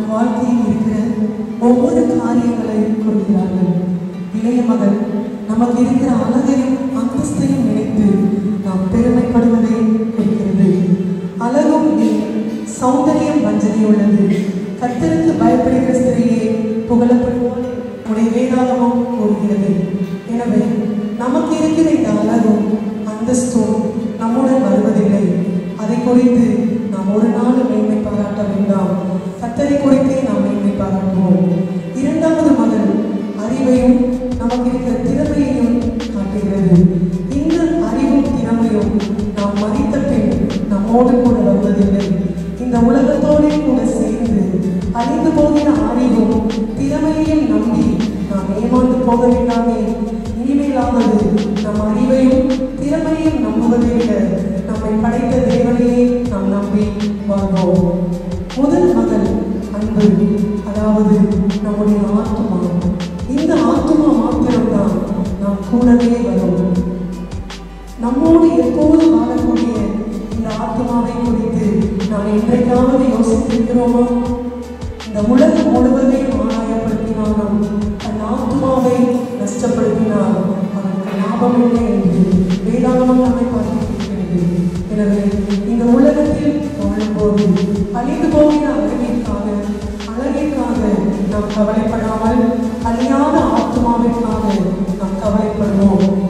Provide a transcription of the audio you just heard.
வாழ்க்கையில் இருக்கிற ஒவ்வொரு காரியங்களையும் கொடுக்கிறார்கள் இளைய மகன் நமக்கு இருக்கிற அழகையும் அந்தஸ்தையும் நினைத்து நாம் பெருமைப்படுவதை குறிக்கிறது அழகும் இல்லை, சௌந்தரியம் வஞ்சனை உள்ளது கர்த்தருக்கு பயப்படுகிற ஸ்திரியே புகழப்படுவோம் உடைய வேதாகமும் கூறுகிறது எனவே நமக்கு இருக்கிற இந்த அழகும் அந்தஸ்தும் நம்முடன் வருவதில்லை அதை குறித்து நாம் ஒரு நாள் மேன்மை பாராட்ட வேண்டாம் கத்தரை குறித்தே நாம் மேன்மை பாராட்டுவோம் இரண்டாவது மகள் அறிவையும் நமக்கு இருக்கிற திறமையையும் காட்டுகிறது இந்த அறிவும் திறமையும் நாம் மதித்த பின் நம்மோடு கூட வருவதில்லை இந்த உலகத்தோடு கூட சேர்ந்து அழிந்து போகிற அறிவும் திறமையையும் நம்பி நாம் ஏமாந்து போக வேண்டாமே இனிமேலாவது நம் அறிவையும் திறமையையும் நம்புவதை விட நம்மை படைத்த தேவனையே நாம் நம்பி வாழ்வோம் முதல் மகள் அன்பு அதாவது நம்முடைய ஆத்மா இந்த ஆத்மா மாத்திரம்தான் நாம் கூடவே வரும் நம்மோடு எப்போது வாழக்கூடிய இந்த ஆத்மாவை குறித்து நாம் என்றைக்காவது யோசித்திருக்கிறோமா இந்த உலகம் முழுவதையும் ஆதாயப்படுத்தினாலும் தன் ஆத்மாவை நஷ்டப்படுத்தினால் அவனுக்கு லாபம் இல்லை என்று வேதாகமம் நம்மை பார்த்திருக்கிறது எனவே இந்த உலகத்தில் வாழும்போது அழிந்து போகிற அழகிற்காக அழகிற்காக நாம் கவலைப்படாமல் அழியாத ஆத்மாவிற்காக நாம் கவலைப்படுவோம்